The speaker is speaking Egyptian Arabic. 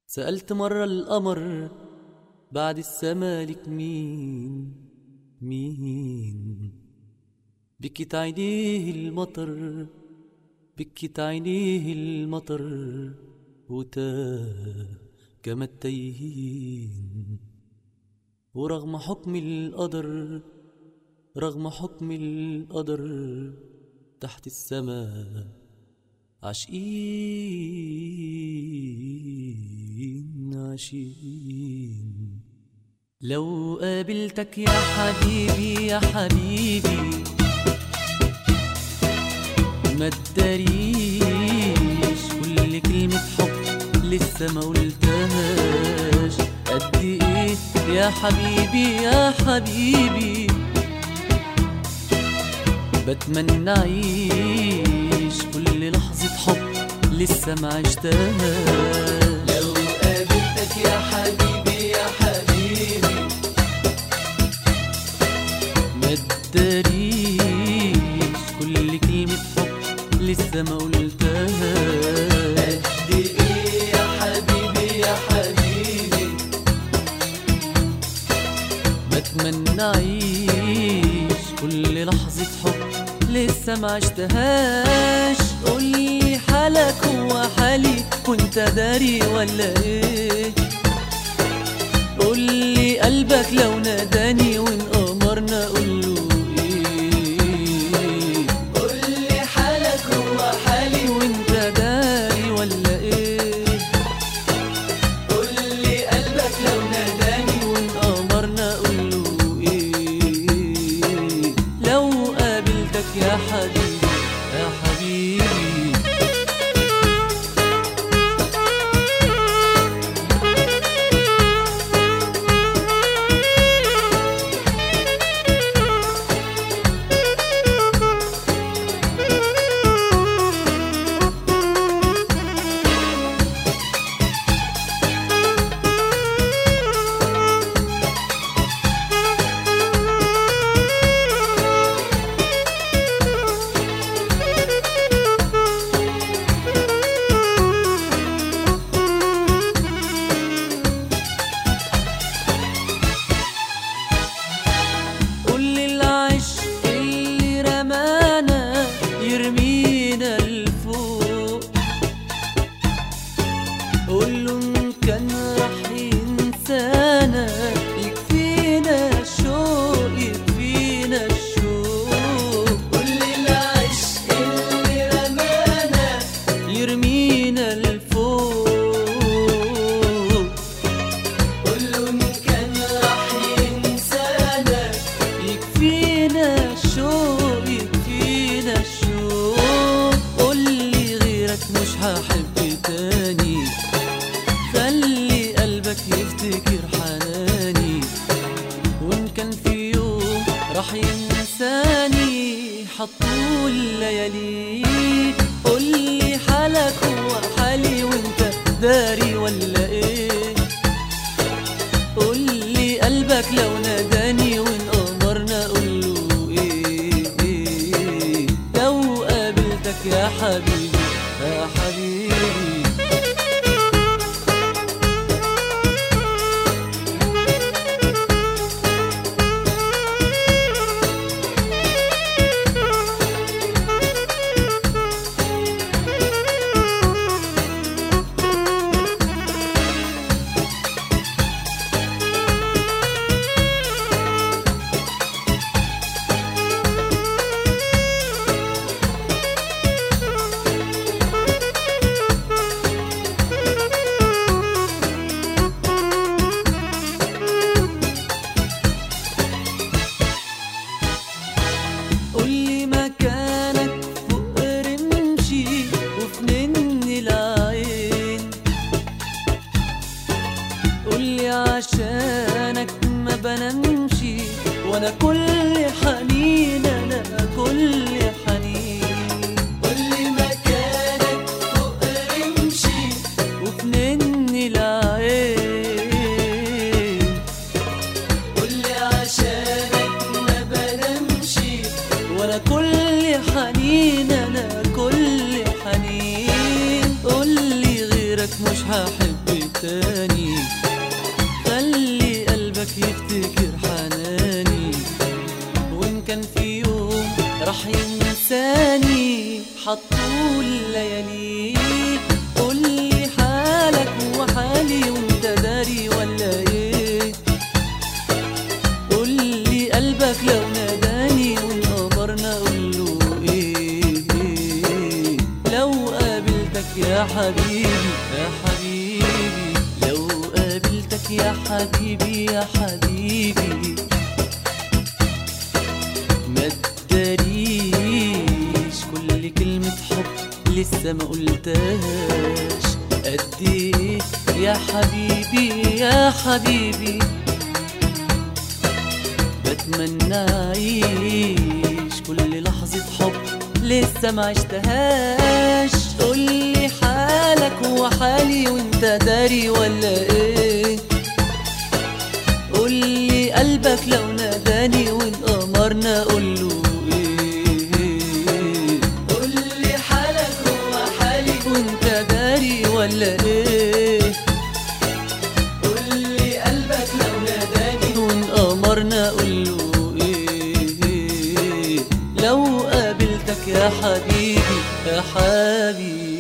سألت مرة القمر بعد السمالك مين مين بكت عينيه المطر بكت عينيه المطر وتاه كما التيهين ورغم حكم القدر رغم حكم القدر تحت السماء عاشقين عاشقين لو قابلتك يا حبيبي يا حبيبي ما تداريش كل كلمة حب لسه ما قلتهاش قد ايه يا حبيبي يا حبيبي بتمنى اعيش كل لحظة حب لسه ما عشتهاش لو قابلتك يا حبيبي يا حبيبي ما تداريش كل كلمة حب لسه ما قلتهاش قد ايه يا حبيبي يا حبيبي بتمنى اعيش كل لحظة حب لسه ما عشتهاش قولي حالك هو حالي وانت داري ولا ايه قولي قلبك لو ناداني وان امرنا قوله ايه قولي حالك هو حالي وانت داري ولا ايه قولي قلبك لو ناداني وان امرنا قوله ايه لو قابلتك يا حبيبي يا حبيبي قول العشق اللي رمانا يرمينا لفوق قول له ان كان راح ينسانا يكفينا الشوق يكفينا الشوق قولي العشق اللي رمانا يرمينا لفوق قوله ان كان راح ينسانا يكفينا الشوق يكفينا الشوق قولي غيرك مش هحب تاني خلي قلبك يفتكر حناني وان كان في يوم راح ينساني حطول الليالي قولي حالك هو حالي وانت داري ولا ايه قولي قلبك لو ناداني وان امرنا قوله ايه, إيه لو قابلتك يا حبيبي يا حبيبي قولي مكانك فوق رمشي وفي مني العين قولي عشانك ما بنمشي وانا كل حنين انا كل حنين قولي مكانك فوق رمشي وفي مني العين قولي عشانك ما بنمشي وانا كل حنين انا كل حنين قولي غيرك مش هحب تاني خلي قلبك يفتكر حناني وإن كان في يوم راح ينساني حطول ليالي قولي حالك وحالي وانت داري ولا ايه قولي قلبك لو ناداني وانقبرنا قوله ايه, إيه لو قابلتك يا حبيبي يا حبيبي لو قابلتك يا حبيبي يا حبيبي ما تداريش كل كلمة حب لسه ما قلتهاش قد ايه يا حبيبي يا حبيبي بتمنى اعيش كل لحظة حب لسه ما عشتهاش قولي حالك هو حالي وانت داري ولا ايه قولي قلبك لو ناداني وان قمرنا قوله ايه قولي حالك هو حالي وانت داري ولا ايه قولي قلبك لو ناداني وان قمرنا قوله ايه لو قابلتك يا حبيبي يا حبيبي